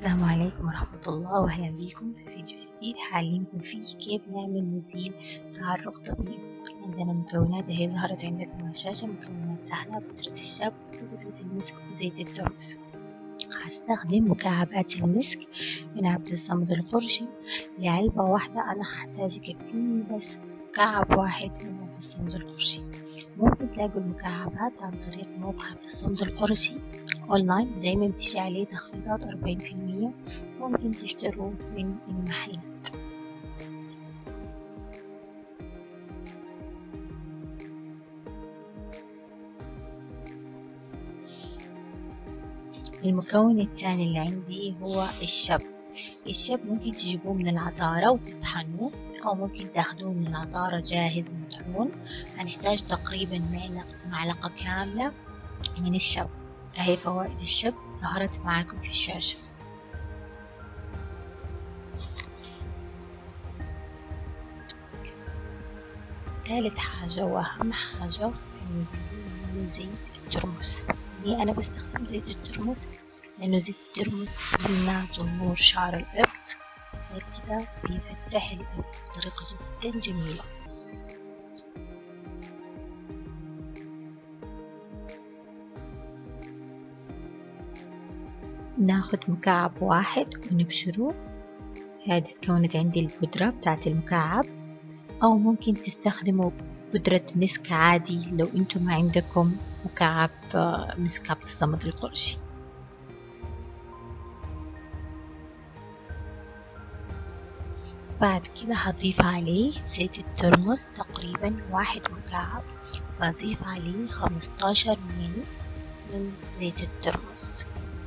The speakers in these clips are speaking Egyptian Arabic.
السلام عليكم ورحمة الله وأهلا بكم في فيديو جديد حعلمكم فيه كيف نعمل مزيل تعرق طبيعي عندنا مكونات هي ظهرت عندكم على الشاشة مكونات سهلة بودرة الشاب وبودرة المسك وزيت الترمس هستخدم مكعبات المسك من عبد الصمد القرشي لعلبة واحدة أنا هحتاج يكفيني بس مكعب واحد من عبد الصمد القرشي ممكن تلاقوا المكعبات عن طريق موقع عبد الصمد القرشي أونلاين دايما بتيجي عليه تخفيضات أربعين في المية ممكن تشتروه من المحلات المكون الثاني اللي عندي هو الشب الشب ممكن تجيبوه من العطارة وتطحنوه أو ممكن تاخدوه من العطارة جاهز مطحون هنحتاج تقريبا معلقة كاملة من الشب أهي فوائد الشب ظهرت معاكم في الشاشة ثالث حاجة وأهم حاجة في المزيل زيت الترمس يعني أنا بستخدم زيت الترمس لأنه زيت الترمس بيمنع ظهور شعر الإبط غير كده بيفتح الإبط بطريقة جدا جميلة ناخد مكعب واحد ونبشره هذه تكونت عندي البودرة بتاعت المكعب أو ممكن تستخدموا بودرة مسك عادي لو انتم ما عندكم مكعب مسك عبد الصمد القرشي بعد كده هضيف عليه زيت الترمس تقريبا واحد مكعب وأضيف عليه خمستاشر مل من زيت الترمس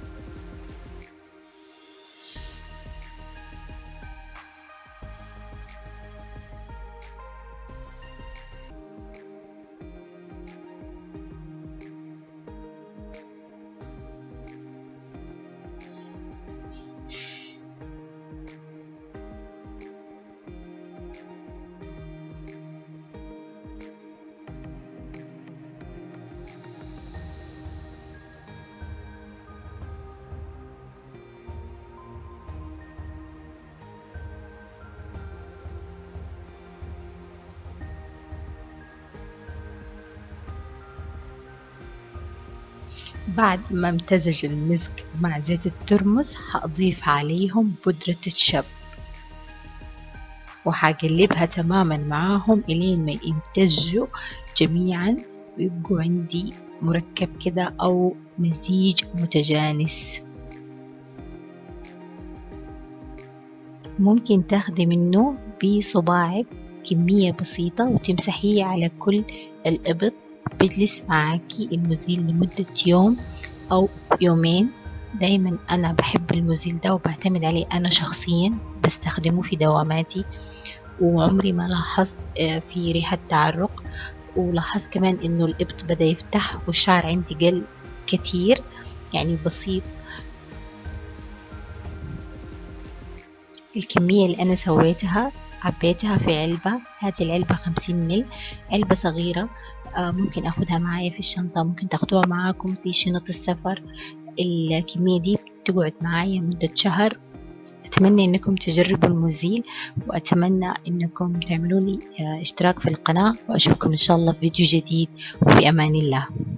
بعد ما امتزج المسك مع زيت الترمس هأضيف عليهم بودرة الشب وهقلبها تماما معاهم إلين ما يمتزجوا جميعا ويبقوا عندي مركب كده أو مزيج متجانس ممكن تاخدي منه بصباعك كمية بسيطة وتمسحيه على كل الإبط بجلس معاكي المزيل لمدة يوم أو يومين دايما أنا بحب المزيل ده وبعتمد عليه أنا شخصيا بستخدمه في دواماتي وعمري ما لاحظت في ريحة تعرق ولاحظت كمان إنه الإبط بدأ يفتح والشعر عندي قل كتير يعني بسيط الكمية اللي أنا سويتها عبيتها في علبة هذه العلبة خمسين مل علبة صغيرة ممكن أخدها معايا في الشنطة ممكن تاخدوها معاكم في شنط السفر الكمية دي بتقعد معايا مدة شهر أتمنى إنكم تجربوا المزيل وأتمنى إنكم تعملوا لي اشتراك في القناة وأشوفكم إن شاء الله في فيديو جديد وفي أمان الله